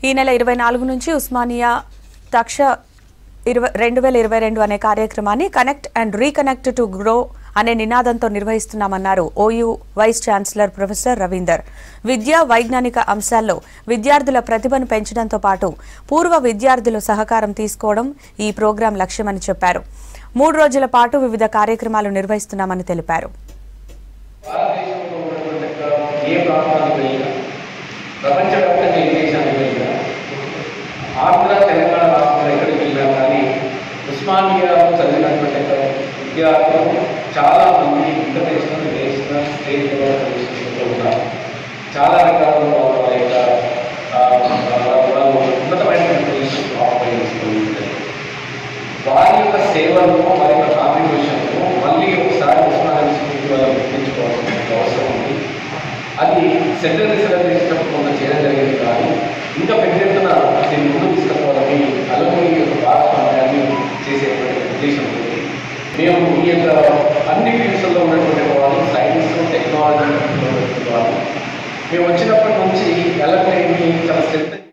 ఈ నెల ఇరవై నాలుగు నుంచి ఉస్మానియా తక్ష ఇరవై రెండు వేల ఇరవై రెండు అనే కార్యక్రమాన్ని connect and reconnect to grow అనే నినాదంతో నిర్వహిస్తున్నామన్నారు OU vice chancellor professor Ravinder విద్యా వైజ్ఞానిక అంశాల్లో విద్యార్థుల ప్రతిభను పెంచడంతో పాటు పూర్వ విద్యార్థుల సహకారం తీసుకోవడం ఈ ప్రోగ్రాం లక్ష్యమని చెప్పారు మూడు రోజుల పాటు వివిధ కార్యక్రమాలు నిర్వహిస్తున్నామని తెలిపారు భారతదేశంలో ఉన్నటువంటి ఏ ప్రాంతానికి వెళ్ళినా ప్రపంచవ్యాప్తంగా ఏ దేశానికి వెళ్ళినా ఆంధ్ర తెలంగాణ రాష్ట్రంలో ఎక్కడికి వెళ్ళినా కానీ ఉస్మానియాలో చదివినటువంటి యొక్క విద్యార్థులు చాలా మంది ఇంటర్నేషనల్ నేషనల్ స్టేట్ లెవెల్ పొజిషన్స్లో ఉన్నారు చాలా రకాల వాళ్ళ యొక్క ఆ, వాళ్ళు ఉన్నతమైనటువంటి పొజిషన్స్ ఆక్యుపై చేస్తూ ఉంటారు వారి యొక్క సేవలను వారి యొక్క కాంట్రిబ్యూషన్ను మళ్ళీ ఒకసారి ఉస్మానియా విశ్వవిద్యాలయం వాళ్ళు గుర్తించుకోవాల్సిన అవసరం ఉంది అది సెంట్రల్ రిసర్వ్ చేసినప్పుడు కొంత చేయడం జరిగింది కానీ ఇంకా పెద్ద ఎత్తున దీన్ని ముందుకు తీసుకెళ్ళాలని అలుగుని యొక్క భాగస్వామ్యాన్ని చేసేటువంటి ఉద్దేశం ఉంది మేము ఈ యొక్క అన్ని ఫీల్డ్స్లో ఉన్నటువంటి వాళ్ళు సైన్స్ టెక్నాలజీ ఉన్నటువంటి వాళ్ళు మేము వచ్చినప్పటి నుంచి ఎలక్ట్రిక్ని చాలా స్ట్రెంత్